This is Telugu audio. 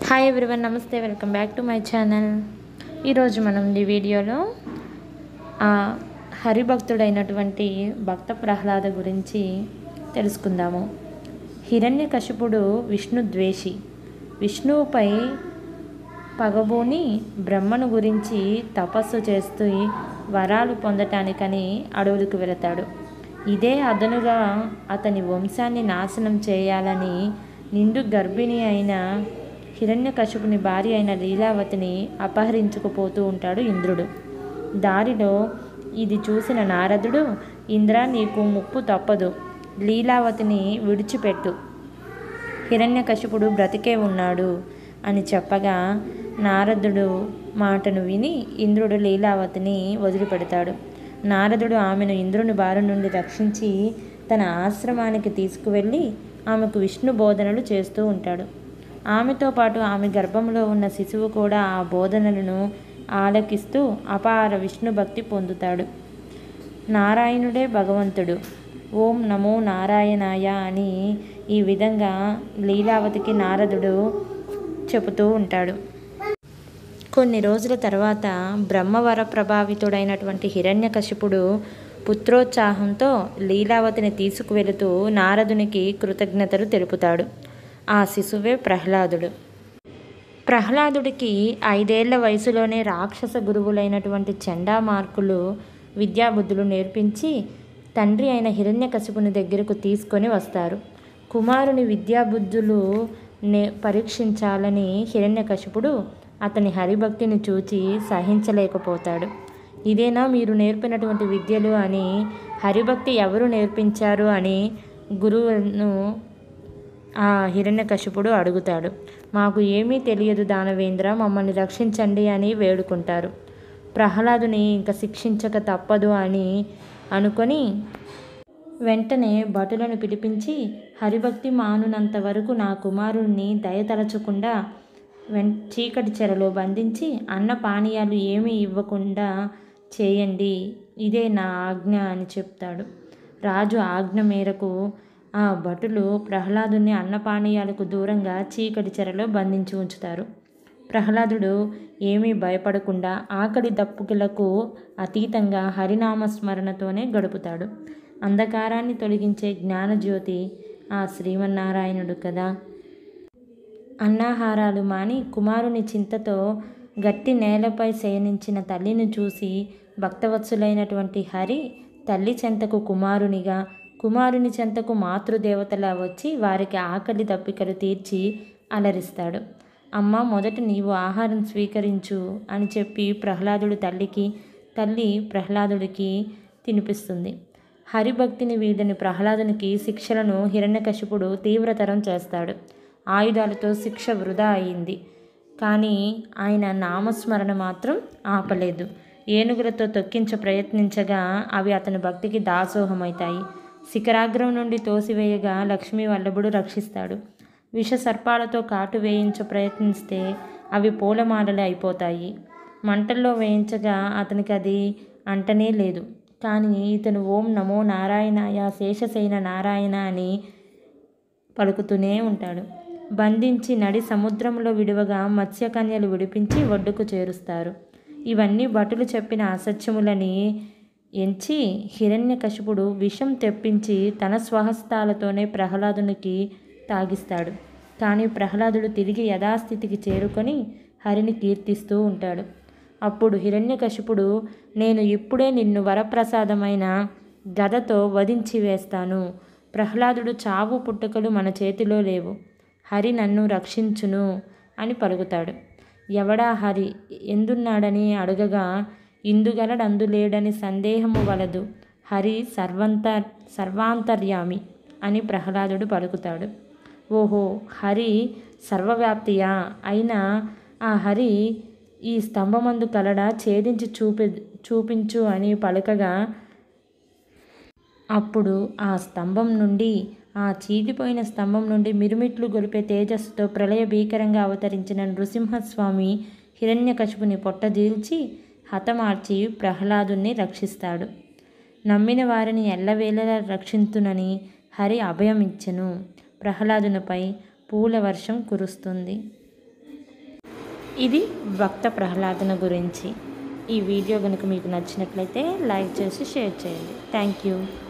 హాయ్ ఎవ్రీవన్ నమస్తే welcome back to my channel ఈరోజు మనం ఈ వీడియోలో ఆ హరిభక్తుడైనటువంటి భక్త ప్రహ్లాద గురించి తెలుసుకుందాము హిరణ్యకశిపుడు విష్ణు ద్వేషి విష్ణువుపై పగబోని బ్రహ్మను గురించి తపస్సు చేస్తూ వరాలు పొందటానికని అడవులకు వెళతాడు ఇదే అదనుగా అతని వంశాన్ని నాశనం చేయాలని నిండు గర్భిణి అయిన హిరణ్యకశిపుని భార్య అయిన లీలావతిని అపహరించుకుపోతూ ఉంటాడు ఇంద్రుడు దారిలో ఇది చూసిన నారదుడు ఇంద్ర నీకు ముప్పు తప్పదు లీలావతిని విడిచిపెట్టు హిరణ్యకశిపుడు బ్రతికే ఉన్నాడు అని చెప్పగా నారదుడు మాటను విని ఇంద్రుడు లీలావతిని వదిలిపెడతాడు నారదుడు ఆమెను ఇంద్రుని బారి నుండి రక్షించి తన ఆశ్రమానికి తీసుకువెళ్ళి ఆమెకు విష్ణు బోధనలు చేస్తూ ఉంటాడు ఆమెతో పాటు ఆమె గర్భంలో ఉన్న శిశువు కూడా ఆ బోధనలను ఆలకిస్తూ అపార విష్ణు భక్తి పొందుతాడు నారాయణుడే భగవంతుడు ఓం నమో నారాయణాయ అని ఈ విధంగా లీలావతికి నారదుడు చెబుతూ ఉంటాడు కొన్ని రోజుల తర్వాత బ్రహ్మవర ప్రభావితుడైనటువంటి హిరణ్యకశిపుడు పుత్రోత్సాహంతో లీలావతిని తీసుకువెళుతూ నారదునికి కృతజ్ఞతలు తెలుపుతాడు ఆ శిశువే ప్రహ్లాదుడు ప్రహ్లాదుడికి ఐదేళ్ల వయసులోనే రాక్షస గురువులైనటువంటి చండామార్కులు విద్యాబుద్ధులు నేర్పించి తండ్రి అయిన హిరణ్యకశిపుని దగ్గరకు తీసుకొని వస్తారు కుమారుని విద్యాబుద్ధులు నే పరీక్షించాలని హిరణ్యకశిపుడు అతని హరిభక్తిని చూచి సహించలేకపోతాడు ఇదేనా మీరు నేర్పినటువంటి విద్యలు అని హరిభక్తి ఎవరు నేర్పించారు అని గురువును ఆ హిరణ్యకశిపుడు అడుగుతాడు మాకు ఏమీ తెలియదు దానవేంద్ర మమ్మల్ని రక్షించండి అని వేడుకుంటారు ప్రహ్లాదుని ఇంకా శిక్షించక తప్పదు అని అనుకొని వెంటనే భటులను పిలిపించి హరిభక్తి మానునంత వరకు నా కుమారుణ్ణి దయతలచకుండా వెం చీకటి చెరలో బంధించి అన్న పానీయాలు ఏమీ ఇవ్వకుండా చేయండి ఇదే నా ఆజ్ఞ అని చెప్తాడు రాజు ఆజ్ఞ మేరకు ఆ భటులు ప్రహ్లాదుని అన్నపానీయాలకు దూరంగా చీకటి చెరలో బంధించి ఉంచుతారు ప్రహ్లాదుడు ఏమీ భయపడకుండా ఆకలి దప్పుకులకు అతీతంగా హరినామ స్మరణతోనే గడుపుతాడు అంధకారాన్ని తొలగించే జ్ఞానజ్యోతి ఆ శ్రీమన్నారాయణుడు కదా అన్నాహారాలు మాని కుమారుని చింతతో గట్టి నేలపై శయనించిన తల్లిని చూసి భక్తవత్సులైనటువంటి హరి తల్లి చెంతకు కుమారునిగా కుమారుని చెంతకు మాతృదేవతలా వచ్చి వారికి ఆకలి దప్పికలు తీర్చి అలరిస్తాడు అమ్మ మొదట నీవు ఆహారం స్వీకరించు అని చెప్పి ప్రహ్లాదుడు తల్లికి తల్లి ప్రహ్లాదుడికి తినిపిస్తుంది హరిభక్తిని వీడని ప్రహ్లాదునికి శిక్షలను హిరణ్యకశిపుడు తీవ్రతరం చేస్తాడు ఆయుధాలతో శిక్ష వృధా అయింది కానీ ఆయన నామస్మరణ మాత్రం ఆపలేదు ఏనుగులతో తొక్కించ ప్రయత్నించగా అవి అతని భక్తికి దాసోహమవుతాయి శిఖరాగ్రం నుండి తోసివేయగా లక్ష్మీ వల్లభుడు రక్షిస్తాడు విష సర్పాలతో కాటు వేయించ ప్రయత్నిస్తే అవి పూలమాలలు అయిపోతాయి మంటల్లో వేయించగా అతనికి అది అంటనే లేదు కానీ ఇతను ఓం నమో నారాయణాయ శేషశైన నారాయణ అని పలుకుతూనే ఉంటాడు బంధించి నడి సముద్రంలో విడువగా మత్స్యకన్యలు విడిపించి ఒడ్డుకు చేరుస్తారు ఇవన్నీ భటులు చెప్పిన అసత్యములని ఎంచి హిరణ్యకశిపుడు విషం తెప్పించి తన స్వహస్తాలతోనే ప్రహ్లాదునికి తాగిస్తాడు కానీ ప్రహ్లాదుడు తిరిగి యథాస్థితికి చేరుకొని హరిని కీర్తిస్తూ ఉంటాడు అప్పుడు హిరణ్యకశిపుడు నేను ఇప్పుడే నిన్ను వరప్రసాదమైన గదతో వధించి వేస్తాను ప్రహ్లాదుడు చావు పుట్టుకలు మన చేతిలో లేవు హరి నన్ను రక్షించును అని పలుకుతాడు ఎవడా హరి ఎందున్నాడని అడగగా ఇందుగలడందులేడని సందేహము వలదు హరి సర్వంత సర్వాంతర్యామి అని ప్రహ్లాదుడు పలుకుతాడు ఓహో హరి సర్వవ్యాప్తియా అయినా ఆ హరి ఈ స్తంభమందు కలడ ఛేదించి చూపి చూపించు అని పలకగా అప్పుడు ఆ స్తంభం నుండి ఆ చీలిపోయిన స్తంభం నుండి మిరుమిట్లు గొలిపే తేజస్సుతో ప్రళయ భీకరంగా అవతరించిన నృసింహస్వామి హిరణ్యకశిపుని పొట్టజీల్చి హతమార్చి ప్రహ్లాదుని రక్షిస్తాడు నమ్మిన వారిని ఎల్లవేళలా రక్షించునని హరి అభయం ఇచ్చెను ప్రహ్లాదునిపై పూల వర్షం కురుస్తుంది ఇది భక్త ప్రహ్లాదన గురించి ఈ వీడియో కనుక మీకు నచ్చినట్లయితే లైక్ చేసి షేర్ చేయండి థ్యాంక్ యూ